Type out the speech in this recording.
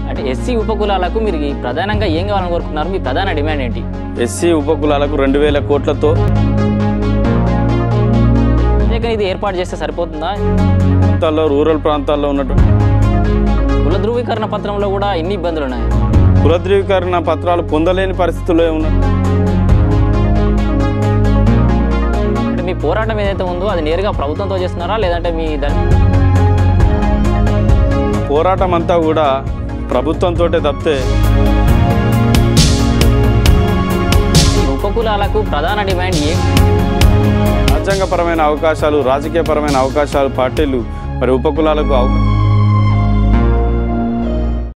అంటే ఎస్సీ ఉపకులాలకు మీరు ఈ ప్రధానంగా ఏం కావాలని కోరుకున్నారు మీ ప్రధాన డిమాండ్ ఏంటి ఎస్సీ ఉపకులాలకు రెండు వేల కోట్లతో లేక ఇది ఏర్పాటు చేస్తే సరిపోతుందా ప్రాంతాల్లో రూరల్ ప్రాంతాల్లో ఉన్నటువంటి కుల ధృవీకరణ పత్రంలో కూడా ఇన్ని ఇబ్బందులు ఉన్నాయి కుల ధృవీకరణ పత్రాలు పొందలేని పరిస్థితుల్లో ఉన్నారు అంటే మీ పోరాటం ఏదైతే ఉందో అది నేరుగా ప్రభుత్వంతో చేస్తున్నారా లేదంటే మీ దాని పోరాటం అంతా కూడా ప్రభుత్వంతో తప్పితే ఈ ఉపకులాలకు ప్రధాన డిమాండ్ ఏ రాజ్యాంగపరమైన అవకాశాలు రాజకీయపరమైన అవకాశాలు పార్టీలు మరి ఉపకులాలకు అవ